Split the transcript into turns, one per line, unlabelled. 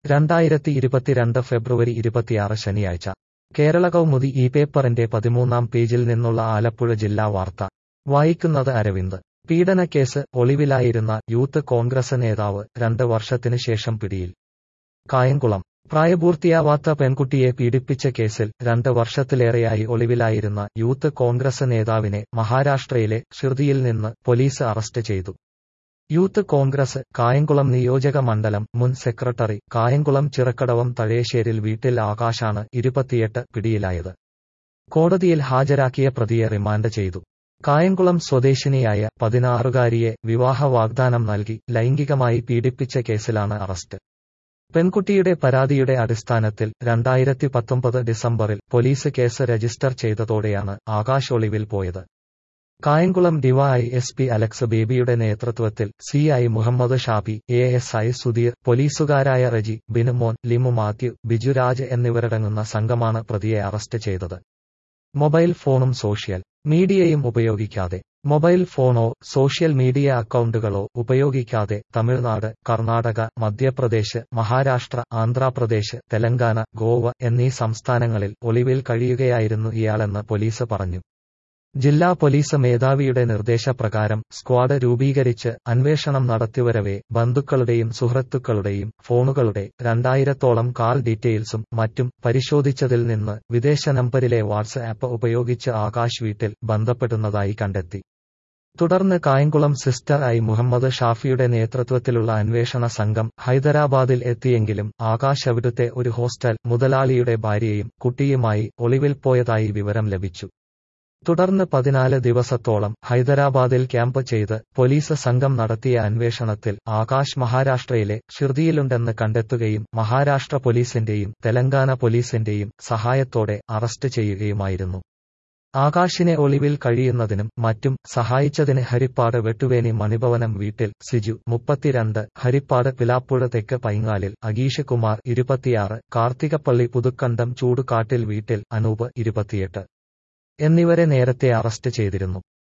രണ്ടായിരത്തി ഇരുപത്തിരണ്ട് ഫെബ്രുവരി ഇരുപത്തിയാറ് ശനിയാഴ്ച കേരള കൗമുദി ഈ പേപ്പറിന്റെ പതിമൂന്നാം പേജിൽ നിന്നുള്ള ആലപ്പുഴ ജില്ലാ വാർത്ത വായിക്കുന്നത് അരവിന്ദ് പീഡനക്കേസ് ഒളിവിലായിരുന്ന യൂത്ത് കോൺഗ്രസ് നേതാവ് രണ്ട് വർഷത്തിന് ശേഷം പിടിയിൽ കായംകുളം പ്രായപൂർത്തിയാവാത്ത പെൺകുട്ടിയെ പീഡിപ്പിച്ച കേസിൽ രണ്ട് വർഷത്തിലേറെയായി ഒളിവിലായിരുന്ന യൂത്ത് കോൺഗ്രസ് നേതാവിനെ മഹാരാഷ്ട്രയിലെ ഷിർദിയിൽ നിന്ന് പോലീസ് അറസ്റ്റ് ചെയ്തു യൂത്ത് കോൺഗ്രസ് കായംകുളം നിയോജക മണ്ഡലം മുൻ സെക്രട്ടറി കായംകുളം ചിറക്കടവം തഴയശ്ശേരിൽ വീട്ടിൽ ആകാശാണ് ഇരുപത്തിയെട്ട് പിടിയിലായത് കോടതിയിൽ ഹാജരാക്കിയ പ്രതിയെ റിമാൻഡ് ചെയ്തു കായംകുളം സ്വദേശിനിയായ പതിനാറുകാരിയെ വിവാഹ വാഗ്ദാനം നൽകി ലൈംഗികമായി പീഡിപ്പിച്ച കേസിലാണ് അറസ്റ്റ് പെൺകുട്ടിയുടെ പരാതിയുടെ അടിസ്ഥാനത്തിൽ രണ്ടായിരത്തി പത്തൊമ്പത് ഡിസംബറിൽ പോലീസ് കേസ് രജിസ്റ്റർ ചെയ്തതോടെയാണ് ആകാശ് ഒളിവിൽ പോയത് Kayamkulam DY S P Alex ബേബിയുടെ നേതൃത്വത്തിൽ C I Muhammad Shabi A S I Sudheer പോലീസുകാരായ റജി ബിനുമോൻ ലിമു മാത്യു ബിജുരാജ് എന്നിവരടങ്ങുന്ന സംഘമാണ് പ്രതിയെ അറസ്റ്റ് ചെയ്തത് മൊബൈൽ ഫോണും സോഷ്യൽ മീഡിയയും ഉപയോഗിക്കാതെ മൊബൈൽ ഫോണോ സോഷ്യൽ മീഡിയ അക്കൗണ്ടുകളോ ഉപയോഗിക്കാതെ തമിഴ്നാട് കർണാടക മധ്യപ്രദേശ് മഹാരാഷ്ട്ര ആന്ധ്രാപ്രദേശ് തെലങ്കാന ഗോവ എന്നീ സംസ്ഥാനങ്ങളിൽ ഒളിവിൽ കഴിയുകയായിരുന്നു ഇയാളെന്ന് പോലീസ് പറഞ്ഞു ജില്ലാ പോലീസ് മേധാവിയുടെ നിർദ്ദേശപ്രകാരം സ്ക്വാഡ് രൂപീകരിച്ച് അന്വേഷണം നടത്തിവരവെ ബന്ധുക്കളുടെയും സുഹൃത്തുക്കളുടെയും ഫോണുകളുടെ രണ്ടായിരത്തോളം കാൾ ഡീറ്റെയിൽസും മറ്റും പരിശോധിച്ചതിൽ നിന്ന് വിദേശ നമ്പരിലെ വാട്സ് ആപ്പ് ഉപയോഗിച്ച് ആകാശ് വീട്ടിൽ ബന്ധപ്പെടുന്നതായി കണ്ടെത്തി തുടർന്ന് കായംകുളം സിസ്റ്റർ ഐ മുഹമ്മദ് ഷാഫിയുടെ നേതൃത്വത്തിലുള്ള അന്വേഷണ സംഘം ഹൈദരാബാദിൽ എത്തിയെങ്കിലും ആകാശ് അവിടുത്തെ ഒരു ഹോസ്റ്റൽ മുതലാളിയുടെ ഭാര്യയും കുട്ടിയുമായി ഒളിവിൽ പോയതായി വിവരം ലഭിച്ചു തുടർന്ന് പതിനാല് ദിവസത്തോളം ഹൈദരാബാദിൽ ക്യാമ്പ് ചെയ്ത് പോലീസ് സംഘം നടത്തിയ അന്വേഷണത്തിൽ ആകാശ് മഹാരാഷ്ട്രയിലെ ഷിർദിയിലുണ്ടെന്ന് കണ്ടെത്തുകയും മഹാരാഷ്ട്ര പോലീസിന്റെയും തെലങ്കാന പോലീസിന്റെയും സഹായത്തോടെ അറസ്റ്റ് ചെയ്യുകയുമായിരുന്നു ആകാശിനെ ഒളിവിൽ കഴിയുന്നതിനും മറ്റും സഹായിച്ചതിന് ഹരിപ്പാട് വെട്ടുവേനി മണിഭവനം വീട്ടിൽ സിജു മുപ്പത്തിരണ്ട് ഹരിപ്പാട് പിലാപ്പുഴ തെക്ക് പൈങ്ങാലിൽ അഗീഷ് കുമാർ ഇരുപത്തിയാറ് കാർത്തികപ്പള്ളി പുതുക്കണ്ടം ചൂടുകാട്ടിൽ വീട്ടിൽ അനൂപ് ഇരുപത്തിയെട്ട് എന്നിവരെ നേരത്തെ അറസ്റ്റ് ചെയ്തിരുന്നു